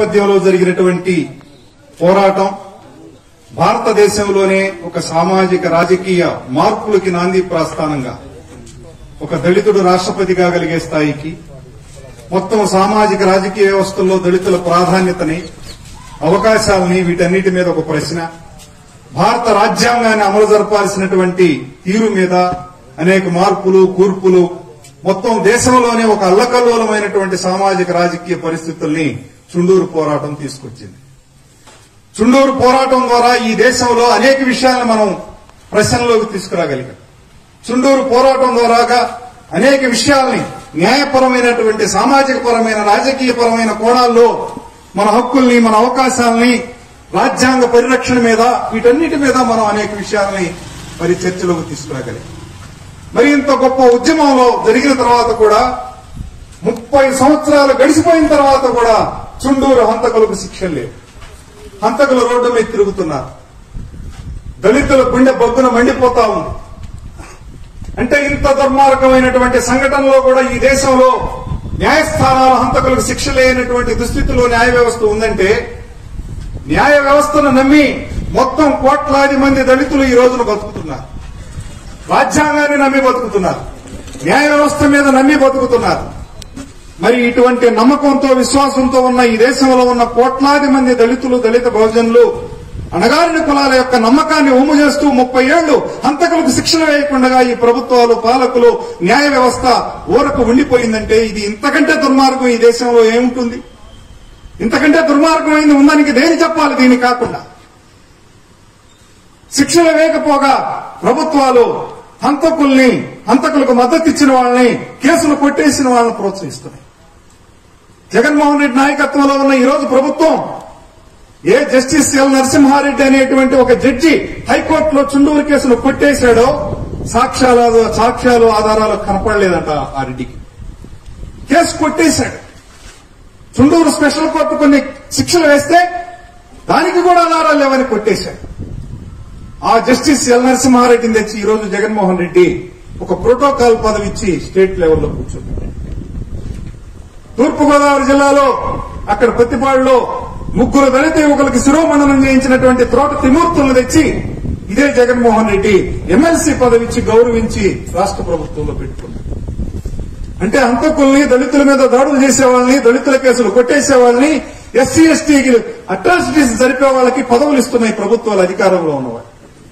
నేపథ్యంలో జరిగినటువంటి పోరాటం భారతదేశంలోనే ఒక సామాజిక రాజకీయ మార్పులకి నాంది ప్రస్థానంగా ఒక దళితుడు రాష్ట్రపతిగా కలిగే స్థాయికి మొత్తం సామాజిక రాజకీయ వ్యవస్థల్లో దళితుల ప్రాధాన్యతని అవకాశాలని వీటన్నిటి మీద ఒక ప్రశ్న భారత రాజ్యాంగాన్ని అమలు జరపాల్సినటువంటి తీరు మీద అనేక మార్పులు కూర్పులు మొత్తం దేశంలోనే ఒక అల్లకల్లోలమైనటువంటి సామాజిక రాజకీయ పరిస్థితుల్ని చుండూరు పోరాటం తీసుకొచ్చింది చుండూరు పోరాటం ద్వారా ఈ దేశంలో అనేక విషయాలను మనం ప్రశ్నలోకి తీసుకురాగలిగాం చుండూరు పోరాటం ద్వారాగా అనేక విషయాల్ని న్యాయపరమైనటువంటి సామాజిక పరమైన రాజకీయ పరమైన కోణాల్లో మన హక్కుల్ని మన అవకాశాలని రాజ్యాంగ పరిరక్షణ మీద వీటన్నిటి మీద మనం అనేక విషయాల్ని మరి చర్చలోకి తీసుకురాగలిగాం మరి ఇంత గొప్ప ఉద్యమంలో జరిగిన తర్వాత కూడా ముప్పై సంవత్సరాలు గడిచిపోయిన తర్వాత కూడా చుండూరు హంతకులకు శిక్ష లేదు హంతకులు రోడ్డు మీద తిరుగుతున్నారు దళితుల గుండె బొగ్గున మండిపోతా ఉంది అంటే ఇంత దుర్మార్గమైనటువంటి సంఘటనలో కూడా ఈ దేశంలో న్యాయస్థానాల హంతకులకు శిక్ష లేనటువంటి దుస్థితిలో న్యాయ వ్యవస్థ ఉందంటే న్యాయ వ్యవస్థను నమ్మి మొత్తం కోట్లాది మంది దళితులు ఈ రోజున బతుకుతున్నారు రాజ్యాంగాన్ని నమ్మి బతుకుతున్నారు న్యాయ వ్యవస్థ మీద నమ్మి బతుకుతున్నారు మరి ఇటువంటి నమ్మకంతో విశ్వాసంతో ఉన్న ఈ దేశంలో ఉన్న కోట్లాది మంది దళితులు దళిత బహుజనులు అణగారిన కులాల యొక్క నమ్మకాన్ని ఉమ్ము చేస్తూ ముప్పై ఏళ్లు హంతకులకు శిక్షణ వేయకుండా ఈ ప్రభుత్వాలు పాలకులు న్యాయ వ్యవస్థ ఊరకు ఉండిపోయిందంటే ఇది ఇంతకంటే దుర్మార్గం ఈ దేశంలో ఏముంటుంది ఇంతకంటే దుర్మార్గమైంది ఉందానికి దేని చెప్పాలి దీని కాకుండా శిక్షణ వేయకపోగా ప్రభుత్వాలు హంతకుల్ని హంతకులకు మద్దతు ఇచ్చిన వాళ్ళని కేసులు కొట్టేసిన వాళ్ళని ప్రోత్సహిస్తున్నాయి జగన్మోహన్ రెడ్డి నాయకత్వంలో ఉన్న ఈ రోజు ప్రభుత్వం ఏ జస్టిస్ ఎల్ నరసింహారెడ్డి అనేటువంటి ఒక జడ్జి హైకోర్టులో చుండూరు కేసును కొట్టేశాడో సాక్ష్యాలు సాక్ష్యాలు ఆధారాలు కనపడలేదంట ఆ రెడ్డికి కేసు కొట్టేశాడు చుండూరు స్పెషల్ కోర్టు కొన్ని శిక్షలు వేస్తే దానికి కూడా ఆధారాలు లేవని కొట్టేశాడు ఆ జస్టిస్ ఎల్ నరసింహారెడ్డిని తెచ్చి ఈ రోజు జగన్మోహన్ రెడ్డి ఒక ప్రోటోకాల్ పదవి ఇచ్చి స్టేట్ లెవెల్లో కూర్చున్నాడు తూర్పుగోదావరి జిల్లాలో అక్కడ పత్తిపాడులో ముగ్గురు దళిత యువకులకు శిరోమండనం చేయించినటువంటి త్రోట త్రిమూర్తులను తెచ్చి ఇదే జగన్మోహన్ రెడ్డి ఎమ్మెల్సీ పదవి ఇచ్చి గౌరవించి రాష్ట్ర ప్రభుత్వంలో పెట్టుకున్నాడు అంటే హంతకుల్ని దళితుల మీద దాడులు చేసే వాళ్ళని దళితుల కేసులు కొట్టేసే వాళ్ళని ఎస్సీ ఎస్టీకి అట్రాసిటీస్ జరిపే వాళ్ళకి పదవులు ఇస్తున్నాయి ప్రభుత్వాలు అధికారంలో ఉన్నవాళ్ళు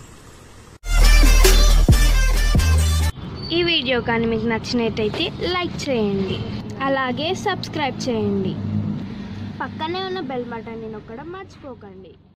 ఈ వీడియో కానీ మీకు నచ్చినట్టయితే లైక్ చేయండి అలాగే సబ్స్క్రైబ్ చేయండి పక్కనే ఉన్న బెల్ బటన్ని నొక్కడం మర్చిపోకండి